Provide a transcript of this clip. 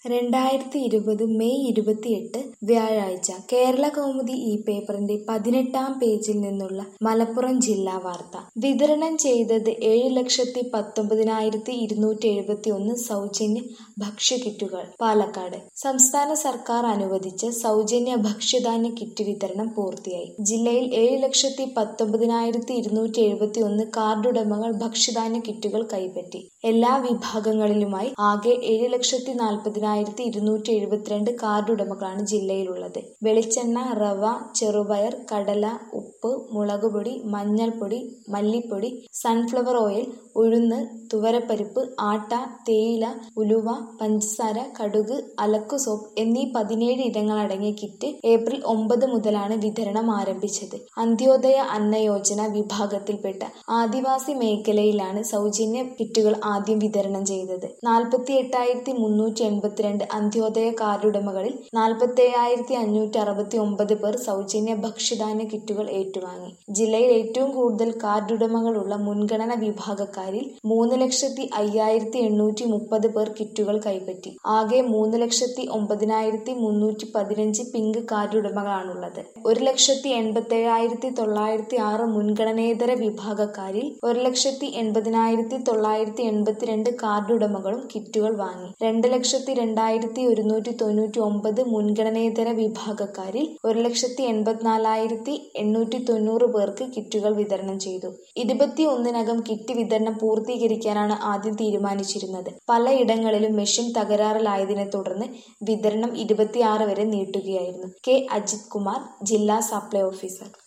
രണ്ടായിരത്തി ഇരുപത് മെയ് ഇരുപത്തിയെട്ട് വ്യാഴാഴ്ച കേരളകൗമുദി ഈ പേപ്പറിന്റെ പതിനെട്ടാം പേജിൽ നിന്നുള്ള മലപ്പുറം ജില്ലാ വാർത്ത വിതരണം ചെയ്തത് ഏഴ് ലക്ഷത്തി പത്തൊമ്പതിനായിരത്തി ഇരുന്നൂറ്റി എഴുപത്തി ഒന്ന് സൗജന്യ ഭക്ഷ്യക്കിറ്റുകൾ പാലക്കാട് സംസ്ഥാന സർക്കാർ അനുവദിച്ച സൗജന്യ ഭക്ഷ്യധാന്യ കിറ്റ് വിതരണം പൂർത്തിയായി ജില്ലയിൽ ഏഴ് ലക്ഷത്തി പത്തൊമ്പതിനായിരത്തി ഇരുന്നൂറ്റി എഴുപത്തി ഒന്ന് കാർഡുടമകൾ ഭക്ഷ്യധാന്യ കിറ്റുകൾ കൈപ്പറ്റി എല്ലാ വിഭാഗങ്ങളിലുമായി ആകെ ഏഴ് ലക്ഷത്തി നാൽപ്പതിനായിരത്തി ഇരുന്നൂറ്റി എഴുപത്തിരണ്ട് കാർഡുടമകളാണ് ജില്ലയിലുള്ളത് വെളിച്ചെണ്ണ റവ ചെറുപയർ കടല ഉപ്പ് മുളകുപൊടി മഞ്ഞൾപ്പൊടി മല്ലിപ്പൊടി സൺഫ്ലവർ ഓയിൽ ഉഴുന്ന് തുവരപ്പരിപ്പ് ആട്ട തേയില ഉലുവ പഞ്ചസാര കടുക് അലക്കു സോപ്പ് എന്നീ പതിനേഴ് ഇനങ്ങളടങ്ങിയ കിറ്റ് ഏപ്രിൽ ഒമ്പത് മുതലാണ് വിതരണം ആരംഭിച്ചത് അന്ത്യോദയ അന്ന യോജന വിഭാഗത്തിൽപ്പെട്ട ആദിവാസി മേഖലയിലാണ് സൗജന്യ കിറ്റുകൾ ആദ്യം വിതരണം ചെയ്തത് നാൽപ്പത്തി എട്ടായിരത്തി മുന്നൂറ്റി എൺപത്തിരണ്ട് അന്ത്യോദയ കാർഡുടമകളിൽ നാൽപ്പത്തി ഏഴായിരത്തി അഞ്ഞൂറ്റി അറുപത്തി ഒമ്പത് പേർ സൗജന്യ ഭക്ഷ്യധാന്യ കിറ്റുകൾ ഏറ്റുവാങ്ങി ജില്ലയിൽ ഏറ്റവും കൂടുതൽ കാർഡുടമകളുള്ള മുൻഗണന വിഭാഗക്കാരിൽ മൂന്ന് ലക്ഷത്തി അയ്യായിരത്തി എണ്ണൂറ്റി മുപ്പത് പേർ കിറ്റുകൾ കൈപ്പറ്റി ആകെ മൂന്ന് ലക്ഷത്തി ഒമ്പതിനായിരത്തി മുന്നൂറ്റി പതിനഞ്ച് പിങ്ക് കാർഡുടമകളാണുള്ളത് ഒരു ലക്ഷത്തി എൺപത്തി ഏഴായിരത്തി തൊള്ളായിരത്തി ആറ് മുൻഗണനേതര വിഭാഗക്കാരിൽ ഒരു ലക്ഷത്തി എൺപതിനായിരത്തി തൊള്ളായിരത്തി എൺപത്തിരണ്ട് കാർഡുടമകളും കിറ്റുകൾ വാങ്ങി രണ്ട് ലക്ഷത്തി രണ്ടായിരത്തി ഒരുന്നൂറ്റി തൊണ്ണൂറ്റി ഒമ്പത് മുൻഗണനേതര വിഭാഗക്കാരിൽ ഒരു ലക്ഷത്തി എൺപത്തിനാലായിരത്തി എണ്ണൂറ്റി തൊണ്ണൂറ് പേർക്ക് കിറ്റുകൾ വിതരണം ചെയ്തു ഇരുപത്തി ഒന്നിനകം കിറ്റ് വിതരണം പൂർത്തീകരിക്കാനാണ് ആദ്യം തീരുമാനിച്ചിരുന്നത് പലയിടങ്ങളിലും മെഷീൻ തകരാറിലായതിനെ തുടർന്ന് വിതരണം ഇരുപത്തിയാറ് വരെ നീട്ടുകയായിരുന്നു കെ അജിത് കുമാർ ജില്ലാ സപ്ലൈ ഓഫീസർ